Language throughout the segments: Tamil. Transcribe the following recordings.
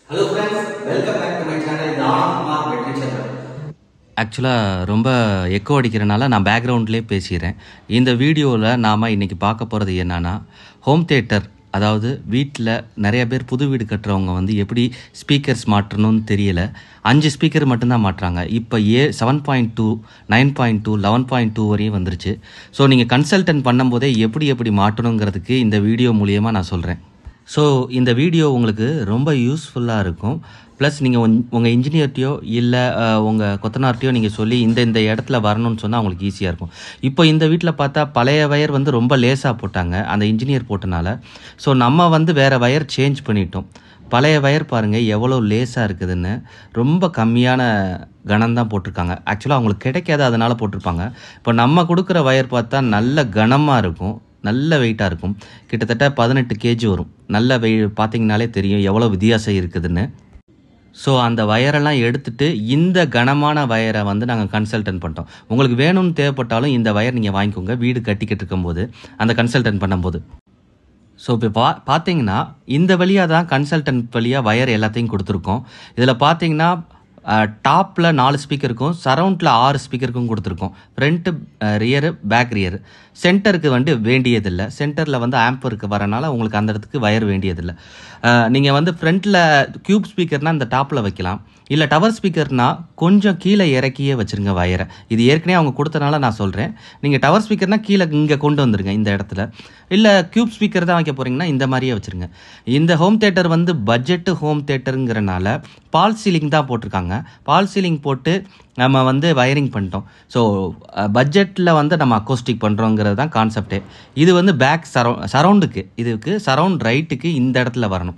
Hello friends welcome back to my channel நான் குமார் வெற்றி சந்திரன் ஆக்சுவலாக ரொம்ப எக்கோ அடிக்கிறனால நான் பேக்ரவுண்ட்லேயே பேசிக்கிறேன் இந்த வீடியோவில் நாம் இன்றைக்கி பார்க்க போகிறது என்னன்னா ஹோம் தேட்டர் அதாவது வீட்டில் நிறைய பேர் புது வீடு கட்டுறவங்க வந்து எப்படி ஸ்பீக்கர்ஸ் மாற்றணும்னு தெரியல அஞ்சு ஸ்பீக்கர் மட்டும்தான் மாட்டுறாங்க இப்போ ஏ seven point two nine point two eleven point two வரையும் வந்துருச்சு ஸோ நீங்கள் கன்சல்டன்ட் பண்ணும்போதே எப்படி எப்படி மாட்டணுங்கிறதுக்கு இந்த வீடியோ மூலியமாக நான் சொல்கிறேன் ஸோ இந்த வீடியோ உங்களுக்கு ரொம்ப யூஸ்ஃபுல்லாக இருக்கும் ப்ளஸ் நீங்கள் உங்கள் இன்ஜினியர்ட்டையோ இல்லை உங்கள் கொத்தனார்ட்டையோ நீங்கள் சொல்லி இந்த இந்த இடத்துல வரணும்னு சொன்னால் உங்களுக்கு ஈஸியாக இருக்கும் இப்போ இந்த வீட்டில் பார்த்தா பழைய வயர் வந்து ரொம்ப லேசாக போட்டாங்க அந்த இன்ஜினியர் போட்டனால ஸோ நம்ம வந்து வேறு வயர் சேஞ்ச் பண்ணிட்டோம் பழைய வயர் பாருங்கள் எவ்வளோ லேசாக இருக்குதுன்னு ரொம்ப கம்மியான கனம் தான் போட்டிருக்காங்க ஆக்சுவலாக அவங்களுக்கு கிடைக்காது அதனால் போட்டிருப்பாங்க இப்போ நம்ம கொடுக்குற வயர் பார்த்தா நல்ல கனமாக இருக்கும் நல்ல வெயிட்டாக இருக்கும் கிட்டத்தட்ட பதினெட்டு கேஜி வரும் நல்ல வெய் பார்த்தீங்கனாலே தெரியும் எவ்வளோ வித்தியாசம் இருக்குதுன்னு ஸோ அந்த வயரெல்லாம் எடுத்துட்டு இந்த கனமான வயரை வந்து நாங்கள் கன்சல்டன்ட் பண்ணிட்டோம் உங்களுக்கு வேணும்னு தேவைப்பட்டாலும் இந்த வயர் நீங்கள் வாங்கிக்கோங்க வீடு கட்டிக்கிட்டு இருக்கும்போது அந்த கன்சல்டன்ட் பண்ணும்போது ஸோ இப்போ பா பார்த்தீங்கன்னா இந்த வழியாக தான் கன்சல்டன்ட் வழியாக வயர் எல்லாத்தையும் கொடுத்துருக்கோம் இதில் பார்த்தீங்கன்னா டாப்பில் நாலு ஸ்பீக்கருக்கும் சரவுண்டில் ஆறு ஸ்பீக்கருக்கும் கொடுத்துருக்கோம் ஃப்ரண்ட்டு ரியரு பேக் ரியர் சென்டருக்கு வந்து வேண்டியதில்லை சென்டரில் வந்து ஆம்பருக்கு வரனால உங்களுக்கு அந்த இடத்துக்கு வயர் வேண்டியதில்லை நீங்கள் வந்து ஃப்ரண்ட்டில் க்யூப் ஸ்பீக்கர்னால் இந்த டாப்பில் வைக்கலாம் இல்லை டவர் ஸ்பீக்கர்னா கொஞ்சம் கீழே இறக்கியே வச்சுருங்க வயரை இது ஏற்கனவே அவங்க கொடுத்தனால நான் சொல்கிறேன் நீங்கள் டவர் ஸ்பீக்கர்னா கீழே இங்கே கொண்டு வந்துருங்க இந்த இடத்துல இல்லை க்யூப் ஸ்பீக்கர் தான் வைக்க போகிறீங்கன்னா இந்த மாதிரியே வச்சுருங்க இந்த ஹோம் தேட்டர் வந்து பட்ஜெட்டு ஹோம் தேட்டருங்கிறனால பால் சீலிங் தான் போட்டிருக்காங்க பால் சீலிங் போட்டு நம்ம வந்து வயரிங் பண்ணிட்டோம் ஸோ பட்ஜெட்டில் வந்து நம்ம அக்கோஸ்டிக் பண்ணுறோங்கிறது தான் கான்செப்டே இது வந்து பேக் சரௌ சரௌண்டுக்கு இதுக்கு சரௌண்ட் ரைட்டுக்கு இந்த இடத்துல வரணும்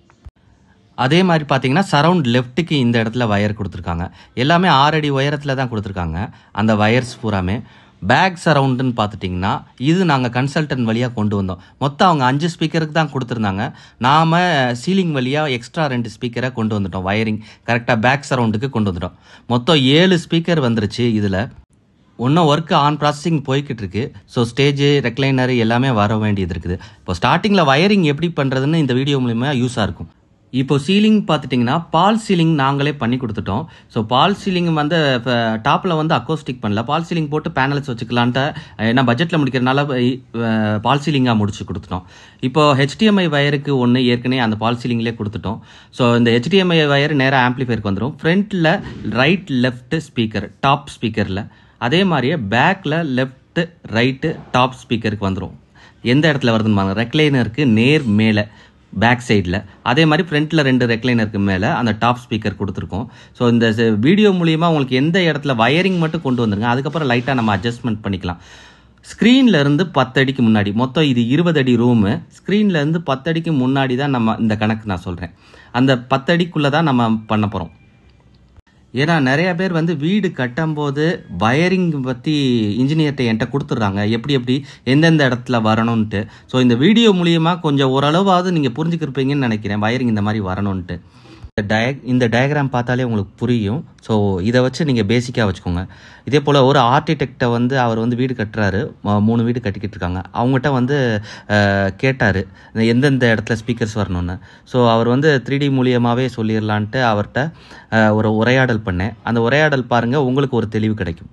அதே மாதிரி பார்த்தீங்கன்னா சரவுண்ட் லெஃப்ட்டுக்கு இந்த இடத்துல வயர் கொடுத்துருக்காங்க எல்லாமே ஆறடி உயரத்தில் தான் கொடுத்துருக்காங்க அந்த வயர்ஸ் பூராமே பேக் சரவுண்டுன்னு பார்த்துட்டிங்கன்னா இது நாங்கள் கன்சல்டன்ட் வழியாக கொண்டு வந்தோம் மொத்தம் அவங்க அஞ்சு ஸ்பீக்கருக்கு தான் கொடுத்துருந்தாங்க நாம் சீலிங் வழியாக எக்ஸ்ட்ரா ரெண்டு ஸ்பீக்கரை கொண்டு வந்துட்டோம் வயரிங் கரெக்டாக பேக் சரவுண்டுக்கு கொண்டு வந்துட்டோம் மொத்தம் ஏழு ஸ்பீக்கர் வந்துருச்சு இதில் இன்னும் ஒர்க்கு ஆன் ப்ராசஸிங் போய்கிட்டு இருக்கு ஸோ ஸ்டேஜு ரெக்லைனர் எல்லாமே வர வேண்டியது இருக்குது இப்போ ஸ்டார்டிங்கில் வயரிங் எப்படி பண்ணுறதுன்னு இந்த வீடியோ மூலிமா யூஸாக இருக்கும் இப்போ சீலிங் பார்த்துட்டிங்கன்னா பால் சீலிங் நாங்களே பண்ணி கொடுத்துட்டோம் ஸோ பால் சீலிங் வந்து டாப்பில் வந்து அக்கோஸ்டிக் பண்ணல பால் சீலிங் போட்டு பேனல்ஸ் வச்சுக்கலான்ட்டு ஏன்னா பட்ஜெட்டில் முடிக்கிறனால அஹ், பால் சீலிங்காக முடிச்சு கொடுத்துட்டோம் இப்போ ஹெச்டிஎம்ஐ வயருக்கு ஒன்று ஏற்கனவே அந்த பால் சீலிங்லேயே கொடுத்துட்டோம் ஸோ இந்த ஹெச்டிஎம்ஐ வயர் நேராக ஆம்ப்ளிஃபயருக்கு வந்துடும் ஃப்ரண்ட்டில் ரைட் லெஃப்ட் ஸ்பீக்கர் டாப் ஸ்பீக்கரில் அதே மாதிரியே பேக்கில் லெஃப்ட் ரைட்டு டாப் ஸ்பீக்கருக்கு வந்துடும் எந்த இடத்துல வருதுன்னு பாருங்க ரெக்லைனருக்கு நேர் மேலே பேக் சைடில் அதே மாதிரி ஃப்ரண்ட்டில் ரெண்டு ரெக்லைனருக்கு மேலே அந்த டாப் ஸ்பீக்கர் கொடுத்துருக்கோம் ஸோ இந்த வீடியோ மூலியமாக உங்களுக்கு எந்த இடத்துல வயரிங் மட்டும் கொண்டு வந்துருங்க அதுக்கப்புறம் லைட்டாக நம்ம அட்ஜஸ்ட்மெண்ட் பண்ணிக்கலாம் ஸ்க்ரீன்ல இருந்து பத்து அடிக்கு முன்னாடி மொத்தம் இது இருபது அடி ரூமு ஸ்க்ரீன்ல இருந்து பத்து அடிக்கு முன்னாடி தான் நம்ம இந்த கணக்கு நான் சொல்கிறேன் அந்த பத்து அடிக்குள்ளே தான் நம்ம பண்ண போகிறோம் ஏன்னா நிறைய பேர் வந்து வீடு கட்டும்போது வயரிங் பற்றி இன்ஜினியர்கிட்ட என்கிட்ட கொடுத்துட்றாங்க எப்படி எப்படி எந்தெந்த இடத்துல வரணும்ன்ட்டு ஸோ இந்த வீடியோ மூலியமாக கொஞ்சம் ஓரளவாவது நீங்கள் புரிஞ்சுக்கிருப்பீங்கன்னு நினைக்கிறேன் வயரிங் இந்த மாதிரி வரணும்ன்ட்டு இந்த டய இந்த டயக்ராம் பார்த்தாலே உங்களுக்கு புரியும் ஸோ இதை வச்சு நீங்கள் பேசிக்காக வச்சுக்கோங்க இதே போல் ஒரு ஆர்கிடெக்டை வந்து அவர் வந்து வீடு கட்டுறாரு ம- மூணு வீடு கட்டிக்கிட்டு இருக்காங்க அவங்ககிட்ட வந்து கேட்டார் எந்தெந்த இடத்துல ஸ்பீக்கர்ஸ் வரணும்னு ஸோ அவர் வந்து த்ரீ டி மூலியமாகவே சொல்லிடலான்ட்டு அவர்கிட்ட அஹ், ஒரு உரையாடல் பண்ணேன் அந்த உரையாடல் பாருங்கள் உங்களுக்கு ஒரு தெளிவு கிடைக்கும்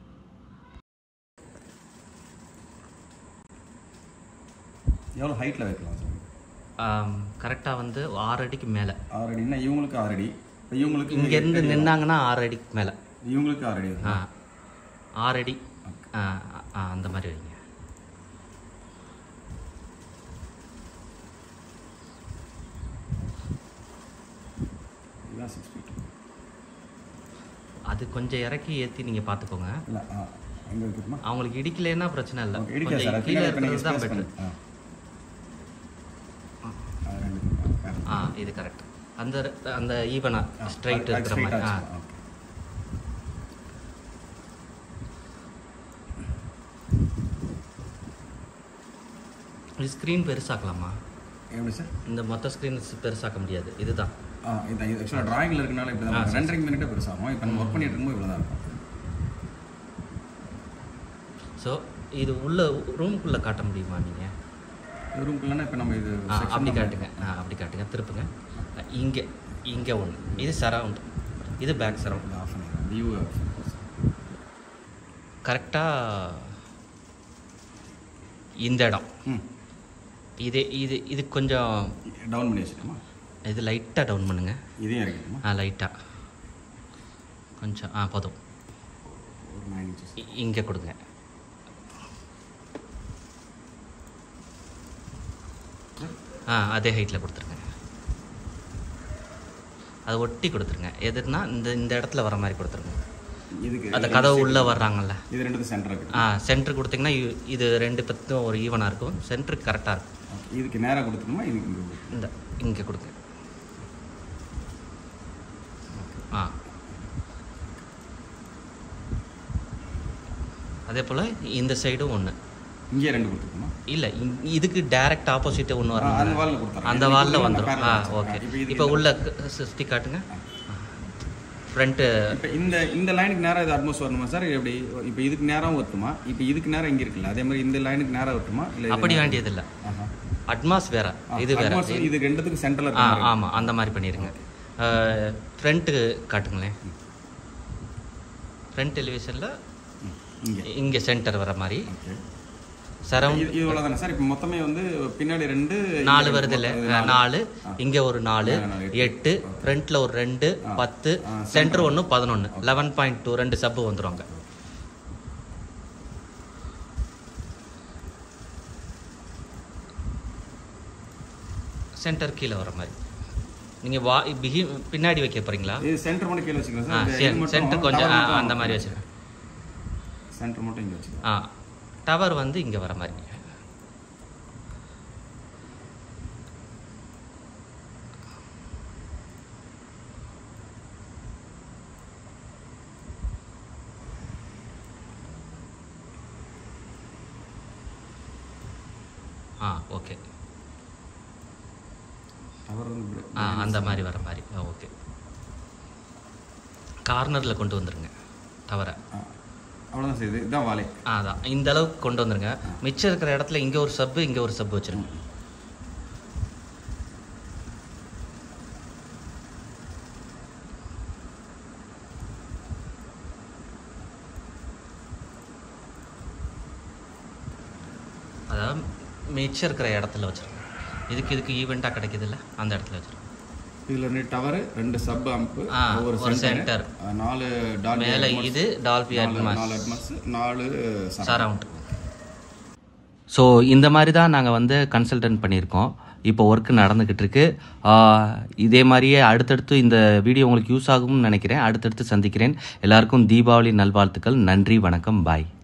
எவ்வளோ ஹைட்டில் வைக்கலாம் சார் கரெக்டாக வந்து ஆறு அடிக்கு மேலே ஆறு அடின்னா இவங்களுக்கு ஆறு அடி இப்போ இவங்களுக்கு இங்கேருந்து நின்னாங்கன்னா ஆறு அடிக்கு மேலே இவங்களுக்கு ஆறு அடி ஆ ஆறு அடி ஆ ஆ, அந்த மாதிரி வைங்க இதுதான் சிக்ஸ் ஃபீட் அது கொஞ்சம் இறக்கி ஏற்றி நீங்கள் பார்த்துக்கோங்க இல்லை ஆ எங்கே வைக்கணுமா அவங்களுக்கு இடிக்கலைன்னா பிரச்சனை இல்லை ஓகே இடிக்கா சார் கொஞ்சம் கீழே இருக்கிறது தான் பெட்ரு ஆ ஆ, ரெண்டு ஆ, ஆ இது கரெக்ட் அந்த அந்த ஈவனா ஆ, ஸ்ட்ரைட் அது இருக்கிற straight மாதிரி ஆ ஆ வச்சுக்கலாம். ஓகே. இது ஸ்க்ரீன் பெருசாக்கலாமா எப்படி சார் இந்த மொத்த ஸ்க்ரீன் பெருசாக்க முடியாது இதுதான் ஆ இது ஆக்சுவலாக ட்ராயிங்கில் இருக்கனால இப்படி ஆ, தான் சரி, ரெண்டரை மினிட்டே பெருசாகும் இப்போ நம்ம ஒர்க் பண்ணிட்டு இருக்கும்போது இவ்வளோ தான் இருக்கும் ஸோ இது உள்ள ரூமுக்குள்ளே காட்ட முடியுமா நீங்கள் ரூம்குள்ளனா இப்போ நம்ம இது ஆ section அப்படி நம்ம- காட்டுங்க ஆ அப்படி காட்டுங்க திருப்புங்க இங்கே இங்கே ஒன்று இது சரவுண்ட் இது பேக் சரவுண்ட் இது ஆஃப் பண்ணிடுறேன் வியூ கரெக்டாக இந்த இடம் ம் இது இது இது கொஞ்சம் டவுன் பண்ணி வச்சுக்கோமா இது லைட்டாக டவுன் பண்ணுங்க இதையும் இறக்கிட்டுமா ஆ லைட்டாக கொஞ்சம் ஆ போதும் ஒரு நைன் இன்ச்சஸ் இங்கே கொடுங்க ஆ அதே ஹைட்டில் கொடுத்துருங்க அதை ஒட்டி கொடுத்துருங்க எதுனா இந்த இந்த இடத்துல வர மாதிரி கொடுத்துருங்க இதுக்கு அந்த கதவு உள்ளே வர்றாங்கல்ல இது ரெண்டு சென்டர் இருக்கு ஆ சென்டர் கொடுத்தீங்கன்னா இ- இது ரெண்டு பத்தும் ஒரு ஈவனாக இருக்கும் சென்டருக்கு கரெக்டாக இருக்கும் Okay. இதுக்கு நேராக கொடுத்துக்கணுமா இதுக்கு இங்கே கொடுக்கணுமா? இந்த இங்கே கொடுங்க ஆ அதே போல் இந்த சைடும் ஒன்று இங்கேயே ரெண்டு கொடுத்துக்கணுமா இல்லை இதுக்கு டைரக்ட் ஆப்போசிட் ஒன்று ஆ, அந்த வரும் வால்ல கொடுத்துறேன் அந்த இதுக்கு வாலில் உள்ள வந்துடும் parallel ஆ வச்சிருக்கேன். ஓகே இப்போ இதுக்கு இப்போ இந்த- உள்ள சுற்றி காட்டுங்க ஃப்ரண்ட்டு இப்போ இந்த இந்த லைனுக்கு நேரா இது அட்மோஸ் வரணுமா சார் எப்படி இப்போ இதுக்கு நேரம் ஒட்டுமா இப்போ இதுக்கு நேரம் இங்கே இருக்குல்ல அதே மாதிரி இந்த லைனுக்கு நேரம் ஒட்டுமா இல்லை அப்படி வேண்டியதில்லை அட்மாஸ் வேற இது வேற இது ரெண்டுத்துக்கு சென்டர்ல ஆ இருக்கு ஆமாம் அந்த மாதிரி பண்ணிடுங்க ஃப்ரண்ட்டு காட்டுங்களேன் ஃப்ரண்ட் டெலிவிஷனில் இங்கே இங்கே சென்டர் வர மாதிரி ஓகே சரவுண்ட் இது இவ்வளோ தானே சார் இப்போ மொத்தமே வந்து பின்னாடி ரெண்டு நாலு வருது இல்லை நாலு இங்கே ஒரு நாலு நாலு, நாலு, எட்டு ஃப்ரண்ட்டில் ஒரு ரெண்டு பத்து சென்டர் ஒன்று பதினொன்று லெவன் பாயிண்ட் டூ ரெண்டு சப்பு வந்துருவாங்க சென்டர் கீழே வர மாதிரி நீங்கள் வா பிகி பின்னாடி வைக்க போகிறீங்களா இது சென்டர் மட்டும் கீழே வச்சுக்கிறேன் ஆ சார் இது மட்டும் சென்டர் கொஞ்சம் tower ஆ, மட்டும் அந்த மாதிரி வச்சுருங்க சென்டர் மட்டும் இங்கே வச்சுக்கிறேன் ஆ டவர் வந்து இங்கே வர மாதிரி ஆ ஓகே டவர் வந்து இப்படி- ஆ அந்த மாதிரி வர மாதிரி ஆ ஓகே கார்னரில் கொண்டு வந்துருங்க டவரை ஆ, அவ்வளோதான் சார் இது இதுதான் வாலே ஆ அதான் இந்த அளவுக்கு கொண்டு வந்துருங்க மிச்சம் இருக்கிற இடத்துல இங்கே ஒரு சப்பு இங்கே ஒரு சப்பு வச்சிருங்க அதாவது மிச்சம் இருக்கிற இடத்துல வச்சிருங்க இதுக்கு இதுக்கு ஈவெண்ட்டாக கிடைக்குதுல்ல அந்த இடத்துல வச்சிருங்க இதுல ரெண்டு டவர் ரெண்டு சப் அம்ப் ஆ, ஒரு ஒரு சென்டர் center. நாலு டால்பி மேலே Atmos, இது டால்பி நாலு அட்மாஸ் நாலு அட்மாஸ் நாலு surround. சரவுண்ட் ஸோ இந்த மாதிரி தான் நாங்கள் வந்து கன்சல்டன்ட் பண்ணியிருக்கோம் இப்போ ஒர்க் நடந்துக்கிட்டு இருக்கு ஆஹ் இதே மாதிரியே அடுத்தடுத்து இந்த வீடியோ உங்களுக்கு யூஸ் ஆகும்னு நினைக்கிறேன் அடுத்தடுத்து சந்திக்கிறேன் எல்லாருக்கும் தீபாவளி நல்வாழ்த்துக்கள் நன்றி வணக்கம் பாய்